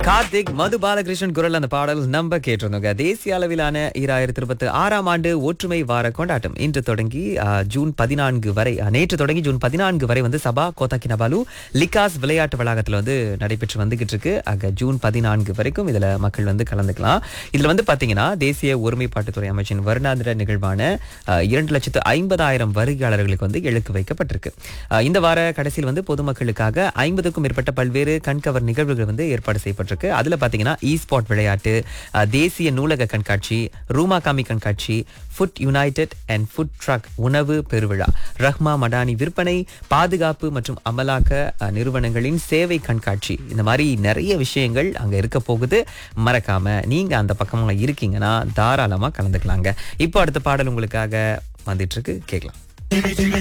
கார்த்திக் மது பாலகிருஷ்ணன் குரல் அந்த பாடல் நம்ம கேட்டிருந்தோங்க தேசிய அளவிலான ஈராயிரத்தி இருபத்தி ஆறாம் ஆண்டு ஒற்றுமை வார கொண்டாட்டம் இன்று தொடங்கி ஆ, ஜூன் பதினான்கு வரை ஆ, நேற்று தொடங்கி ஜூன் பதினான்கு வரை வந்து சபா கோத்தாக்கினபாலு லிகாஸ் விளையாட்டு வளாகத்தில் வந்து நடைபெற்று வந்துகிட்டு இருக்கு ஆக ஜூன் பதினான்கு வரைக்கும் இதுல மக்கள் வந்து கலந்துக்கலாம் இதுல வந்து பாத்தீங்கன்னா தேசிய ஒருமைப்பாட்டுத்துறை அமைச்சின் வருடாந்திர நிகழ்வான ஆ, இரண்டு லட்சத்து ஐம்பதாயிரம் வருகையாளர்களுக்கு வந்து இலக்கு வைக்கப்பட்டிருக்கு ஆ, இந்த வார கடைசியில் வந்து பொதுமக்களுக்காக ஐம்பதுக்கும் மேற்பட்ட பல்வேறு கண்கவர் நிகழ்வுகள் வந்து ஏற்பாடு செய்யப்பட்டிருக்கு அதுல பாத்தீங்கன்னா இ ஸ்பாட் விளையாட்டு அஹ், தேசிய நூலக கண்காட்சி ரூமாகாமி கண்காட்சி food united and food truck உணவு பெருவிழா ரஹ்மா மடானி விற்பனை பாதுகாப்பு மற்றும் அமலாக்க அஹ், நிறுவனங்களின் சேவை கண்காட்சி இந்த மாதிரி நிறைய விஷயங்கள் அங்க இருக்க போகுது மறக்காம நீங்க அந்த பக்கமா இருக்கீங்கன்னா தாராளமா கலந்துக்கலாங்க இப்போ அடுத்த பாடல் உங்களுக்காக வந்துட்டு இருக்கு கேட்கலாம்